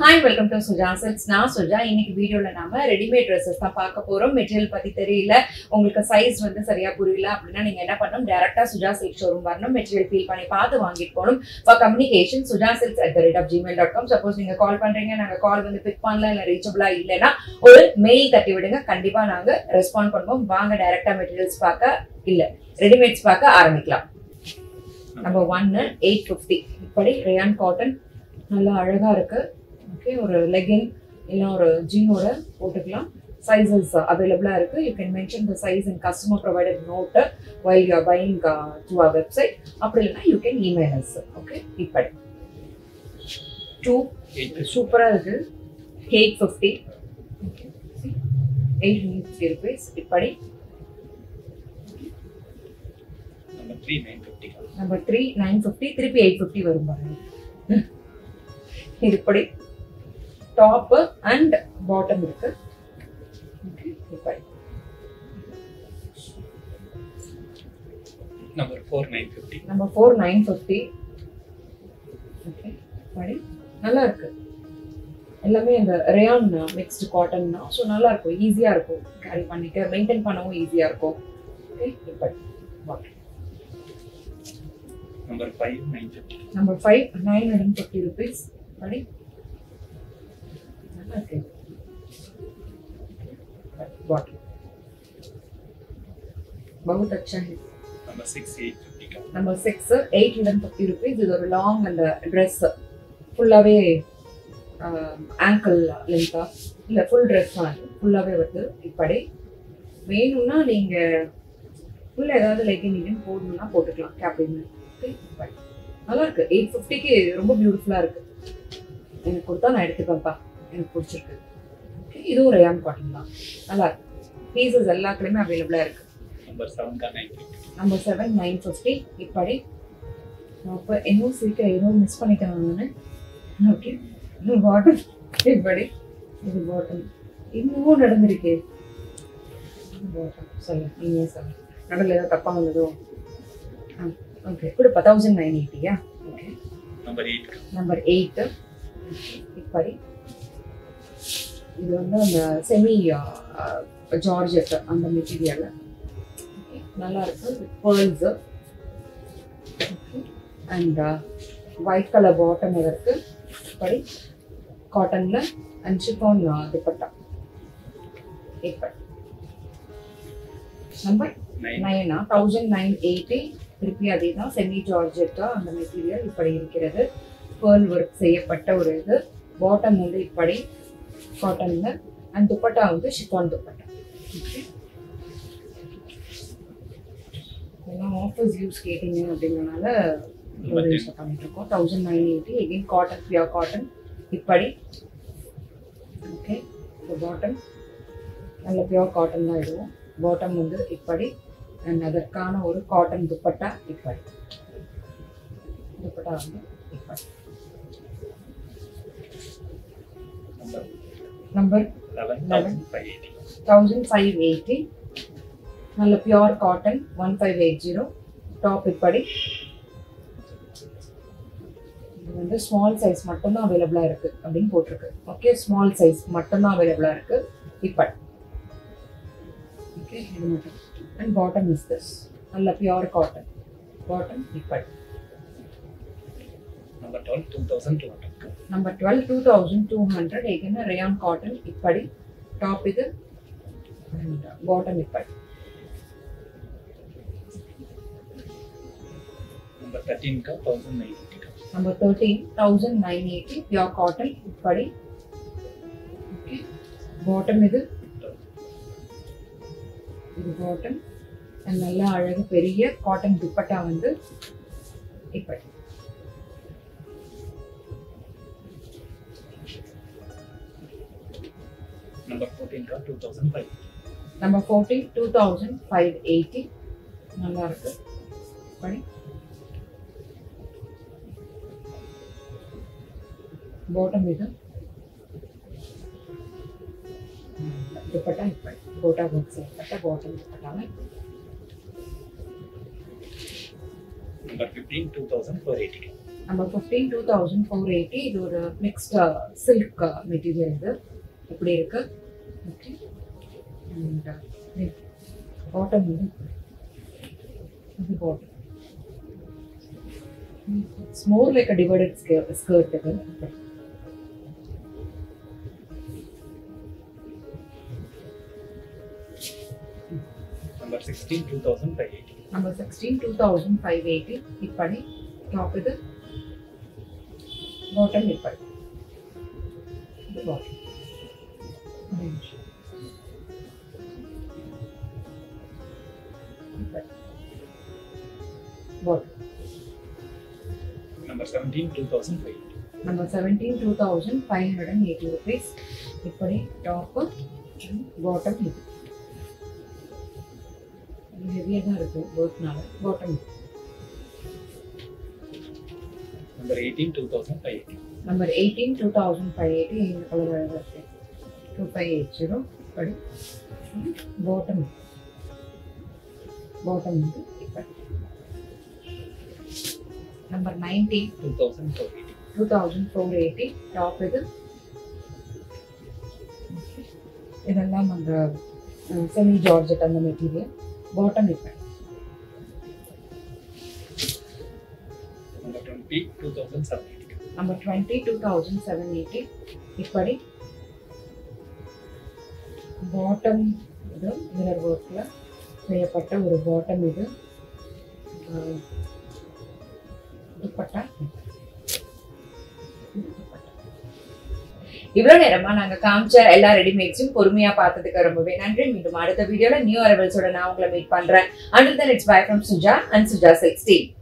Hi welcome to Suja silks நான் சுஜா இன்னைக்கு வீடியோல நாம ரெடிமேட் ட்ரெஸ்ஸஸ் தான் பார்க்க போறோம் மெட்டீரியல் பத்தி தெரியல உங்களுக்கு சைஸ் வந்து சரியா புரியல அப்படின்னா நீங்க என்ன பண்ணணும் டேரக்டா சுஜா சில்க் ஷோரூம் வரணும் மெட்டீரியல் ஃபீல் பண்ணி பார்த்து வாங்கிட்டு போகணும் for communication Suja silks at the rate of Gmail dot com suppose நீங்க கால் பண்றீங்க நாங்க கால் வந்து பிக் பண்ணல இல்ல ரீச்சபிளா இல்லைன்னா ஒரு மெயில் தட்டி விடுங்க கண்டிப்பா நாங்க ரெஸ்பாண்ட் பண்ணுவோம் வாங்க டைரக்டா மெட்டீரியல்ஸ் பார்க்க இல்ல ரெடிமேட்ஸ் பார்க்க ஆரம்பிக்கலாம் நம்பர் ஒன்னு எயிட் ஃபிஃப்டி இப்படி ரேயான் காட்டன் நல்லா அழகா இருக்கு ஓகே ஒரு லெகின் இல்லை ஒரு ஜீனோட போட்டுக்கலாம் சைஸஸ் அவைலபிளாக இருக்கு you can mention the size and customer provided note while you buying to our website அப்படி இல்லைன்னா you can email us okay இப்படி டூ சூப்பராக இருக்கு eight fifty eight fifty rupees இப்படி number three nine fifty number three nine fifty திருப்பி eight fifty வரும் பாருங்க இது இப்படி டாப் அண்ட் பாட்டம் இருக்கு Okay, இப்படி number four nine fifty number four nine fifty okay இப்படி நல்லா இருக்கு எல்லாமே இந்த ரேயான் மிக்ஸ்டு காட்டன் தான் ஸோ நல்லா இருக்கும் ஈஸியாக இருக்கும் கேரி பண்ணிக்க மெயின்டைன் பண்ணவும் ஈஸியாக இருக்கும் ஓகே இப்படி bottom number five nine fifty number five nine hundred fifty rupees படி நல்லா இருக்கு बॉटल बहुत अच्छा है number six eight fifty number six eight hundred fifty rupees இது ஒரு லாங் அந்த ட்ரெஸ் ஃபுல்லாகவே ஆங்கிள் லென்த்தா இல்லை ஃபுல் ட்ரெஸ் தான் ஃபுல்லாகவே வருது இப்படி வேணும்னா நீங்கள் ஃபுல் ஏதாவது லெகின் கிகின் போடணும்னா போட்டுக்கலாம் கேப்டின்னு இப்படி நல்லா இருக்கு எயிட் ஃபிஃப்டிக்கு ரொம்ப பியூட்டிஃபுல்லாக இருக்கு எனக்கு கொடுத்தா நான் எடுத்துப்பேன்ப்பா எனக்கு பிடிச்சிருக்கு ஓகே இதுவும் ரேயான் காட்டன் தான் நல்லா இருக்கு பீசஸ் எல்லாத்துலேயுமே அவைலபிளாக இருக்கு நம்பர் செவன் தான் nine fifty number seven nine fifty இப்படி நான் இப்போ இன்னும் சீக்கிரம் ஏதோ மிஸ் பண்ணிட்டேன் நான் ஓகே இது பாட்டில் இப்படி இது பாட்டில் இன்னமும் நடந்திருக்கு சொல்லு நீங்க சொல்லு நடுவில் ஏதோ தப்பாக வந்ததோ ஆ ஓகே கொடுப்பா தௌசண்ட் நைன் எயிட்டியா okay number eight number eight இப்படி இது வந்து அந்த செமி ஜார்ஜெட் அந்த மெட்டீரியல் நல்லா இருக்கு pearls and white colour bottom இதற்கு இப்படி காட்டன்ல அண்ட் ஷிஃபான் துப்பட்டா இப்படி நம்பர் நைன் நைனா தௌசண்ட் நைன் எயிட்டி திருப்பி அதே தான் செமி ஜார்ஜெட்டா அந்த மெட்டீரியல் இப்படி இருக்கிறது பேர்ல் ஒர்க் செய்யப்பட்ட ஒரு இது பாட்டம் வந்து இப்படி காட்டன்ல அண்ட் துப்பட்டா வந்து ஷிஃபான் துப்பட்டா Okay. எல்லாம் ஆஃபர்ஸ் யூஸ் கேட்டீங்க அப்படிங்கிறனால நம்பர் யூஸ் பண்ணிட்டு இருக்கோம் thousand nine eighty again cotton pure cotton இப்படி ஓகே பாட்டம் நல்ல பியூர் காட்டன் தான் இதுவும் பாட்டம் வந்து இப்படி அண்ட் அதற்கான ஒரு காட்டன் துப்பட்டா இப்படி துப்பட்டா வந்து இப்படி number number eleven Eleven. Thousand five eighty thousand five eighty நல்ல pure cotton one five eight zero top இப்படி இது வந்து ஸ்மால் சைஸ் மட்டும்தான் அவைலபிளாக இருக்கு அப்படின்னு போட்டிருக்கு ஓகே ஸ்மால் சைஸ் மட்டும்தான் அவைலபிளாக இருக்கு இப்படி ஓகே இது மட்டும் அண்ட் பாட்டம் இஸ் திஸ் நல்ல பியூர் காட்டன் பாட்டம் இப்படி number twelve two thousand two hundred number twelve two thousand two hundred ஏகன ரேயான் காட்டன் இப்படி டாப் இது பாட்டம் இப்படி நம்பர் தேர்ட்டீன்க்கா தௌசண்ட் நைன் ஃபிஃப்டிக்கா number 13,980 pure cotton இப்படி ஓகே பாட்டம் இது இது பாட்டம் நல்லா அழகு பெரிய காட்டன் துப்பட்டா வந்து இப்படி நம்பர் ஃபோர்டீன்க்கா two thousand five number fourteen two thousand five eighty நல்லா இருக்கு இப்படி பாட்டம் இது दुपट्टा இப்படி கோட்டா ஒர்க் செய்யப்பட்ட பாட்டம் துப்பட்டாவை number fifteen two thousand four எயிட்டிக்கா நம்ம fifteen two thousand four eighty இது ஒரு மிக்ஸ்ட் சில்க் மெட்டீரியல் இது இப்படி இருக்கு ஓகே அண்ட் பாட்டம் வந்து இது bottom it's more like a divided skirt இது Number 16, 2580. நம்ம sixteen two thousand five eighty இப்படி டாப் இது பாட்டம் இப்படி இது பாட்டம் ஒரு நிமிஷம். இப்படி. Bottom Number 17, 2580. நம்ம seventeen two thousand five hundred and eighty rupees இப்படி டாப்பு பாட்டம் இது ஹெவியாக தான் இருக்கும் ஒர்க்னால bottom Number 18, 2580. Number eighteen two thousand five eighty இந்த கலர் அழகாக இருக்கு டூ ஃபைவ் எயிட் ஜீரோ படி பாட்டம் பாட்டம் வந்து இப்படி number nineteen 2480. Two thousand four eighty top இது இதெல்லாம் அந்த செமி ஜார்ஜெட் அந்த மெட்டீரியல் பாட்டம் இப்போ Number 20, 2780. Number twenty two thousand seven eighty இப்படி பாட்டம் இது மிரர் ஒர்க்கில் செய்யப்பட்ட ஒரு பாட்டம் இது அஹ், துப்பட்டா இது துப்பட்டா. இவ்வளவு நேரமா நாங்க காமிச்ச எல்லா ரெடிமேட்ஸும் பொறுமையா பார்த்ததுக்கு ரொம்பவே நன்றி மீண்டும் அடுத்த வீடியோல நியூ அரவல்ஸோட நான் உங்களை மீட் பண்றேன் until then it's bye from Suja and Suja sixteen